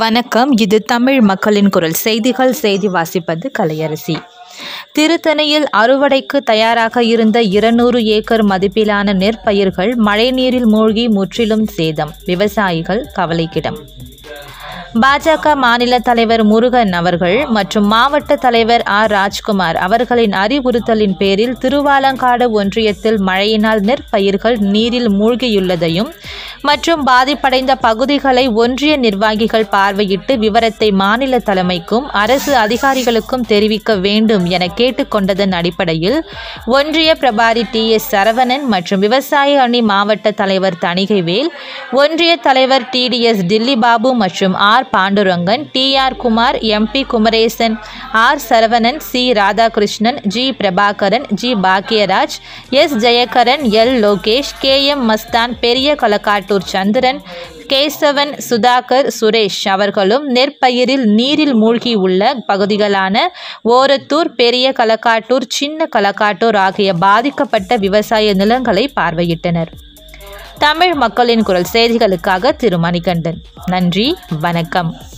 வணக்கம் இது தமிழ் மக்களின் குரல் செய்திகள் செய்தி வாசிப்பது கலையரசி திருத்தணியில் அறுவடைக்கு தயாராக இருந்த இருநூறு ஏக்கர் மதிப்பிலான நெற்பயிர்கள் மழைநீரில் மூழ்கி முற்றிலும் சேதம் விவசாயிகள் கவலைக்கிடம் பாஜக மாநில தலைவர் முருகன் அவர்கள் மற்றும் மாவட்ட தலைவர் ஆர் ராஜ்குமார் அவர்களின் அறிவுறுத்தலின் பேரில் திருவாலங்காடு ஒன்றியத்தில் மழையினால் நெற்பயிர்கள் நீரில் மூழ்கியுள்ளதையும் மற்றும் பாதிப்படைந்த பகுதிகளை ஒன்றிய நிர்வாகிகள் பார்வையிட்டு விவரத்தை மாநில தலைமைக்கும் அரசு அதிகாரிகளுக்கும் தெரிவிக்க வேண்டும் என கேட்டுக்கொண்டதன் அடிப்படையில் ஒன்றிய பிரபாரி டி எஸ் சரவணன் மற்றும் விவசாய அணி மாவட்ட தலைவர் தணிகைவேல் ஒன்றிய தலைவர் டிடிஎஸ் டில்லி பாபு மற்றும் R Pandurangan T R Kumar MP Kumaresan R Saravanan C Radhakrishnan G Prabhakaran G Bhagyaraj S Jeyakaran L Lokesh K M Masthan பெரிய களக்காட்டூர் சந்திரன் கேசவன் சுதாகர் சுரேஷ் அவர்களும் நெற்பயிரில் நீரில் மூழ்கியுள்ள பகுதிகளான ஓரத்தூர் பெரிய களக்காட்டூர் சின்ன களக்காட்டூர் ஆகிய பாதிக்கப்பட்ட விவசாய நிலங்களை பார்வையிட்டனர் தமிழ் மக்களின் குரல் செய்திகளுக்காக திரு மணிகண்டன் நன்றி வணக்கம்